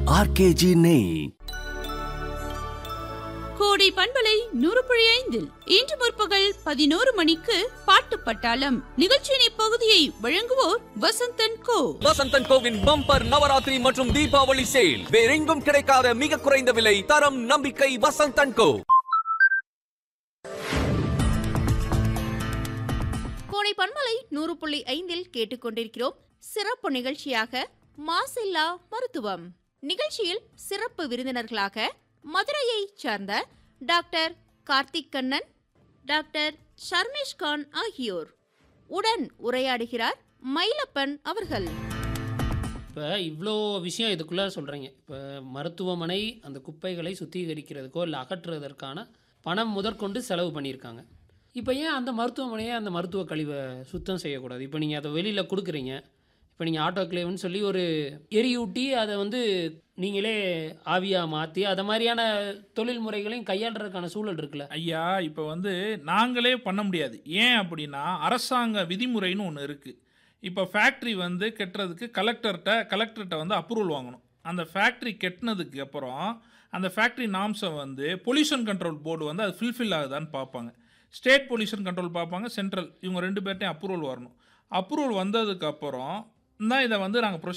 RKG நெய் கோடை பண்பலை நூறு புள்ளி ஐந்தில் இன்று முற்பகல் பதினோரு மணிக்கு பாட்டு பட்டாளம் நிகழ்ச்சியின் இப்பகுதியை வழங்குவோர் வசந்தன் கோ வசந்தன் கோவின் பம்பர் நவராத்திரி மற்றும் தீபாவளி சேல் வேறெங்கும் கிடைக்காத மிக குறைந்த விலை தரம் நம்பிக்கை வசந்தன் கோ கோடை பண்பலை நூறு புள்ளி ஐந்தில் கேட்டுக்கொண்டிருக்கிறோம் சிறப்பு நிகழ்ச்சியாக மாசில்லா மருத்துவம் நிகழ்ச்சியில் சிறப்பு விருந்தினர்களாக மதுரையைச் சார்ந்த டாக்டர் கார்த்திக் கண்ணன் டாக்டர் ஷர்மிஷ் கான் ஆகியோர் உடன் உரையாடுகிறார் மயிலப்பன் அவர்கள் இப்போ இவ்வளோ விஷயம் இதுக்குள்ளே சொல்கிறீங்க இப்போ மருத்துவமனை அந்த குப்பைகளை சுத்திகரிக்கிறதுக்கோ இல்லை அகற்றுவதற்கான பணம் முதற்கொண்டு செலவு பண்ணியிருக்காங்க இப்போ ஏன் அந்த மருத்துவமனையை அந்த மருத்துவ கழிவை சுத்தம் செய்யக்கூடாது இப்போ நீங்கள் அதை வெளியில் கொடுக்குறீங்க இப்போ நீங்கள் ஆட்டோக்ளேவ்னு சொல்லி ஒரு எரியூட்டி அதை வந்து நீங்களே ஆவியாக மாற்றி அதை மாதிரியான தொழில் முறைகளையும் கையாளுறதுக்கான சூழல் இருக்குல்ல ஐயா இப்போ வந்து நாங்களே பண்ண முடியாது ஏன் அப்படின்னா அரசாங்க விதிமுறைன்னு ஒன்று இருக்குது இப்போ ஃபேக்ட்ரி வந்து கெட்டுறதுக்கு கலெக்டர்கிட்ட கலெக்டர்கிட்ட வந்து அப்ரூவல் வாங்கணும் அந்த ஃபேக்ட்ரி கெட்டினதுக்கு அப்புறம் அந்த ஃபேக்ட்ரி நாம்ஸை வந்து பொல்யூஷன் கண்ட்ரோல் போர்டு வந்து அது ஃபில்ஃபில் ஆகுதான்னு பார்ப்பாங்க ஸ்டேட் பொல்யூஷன் கண்ட்ரோல் பார்ப்பாங்க சென்ட்ரல் இவங்க ரெண்டு பேர்ட்டையும் அப்ரூவல் வரணும் அப்ரூவல் வந்ததுக்கப்புறம் தான் இதை வந்து நாங்கள்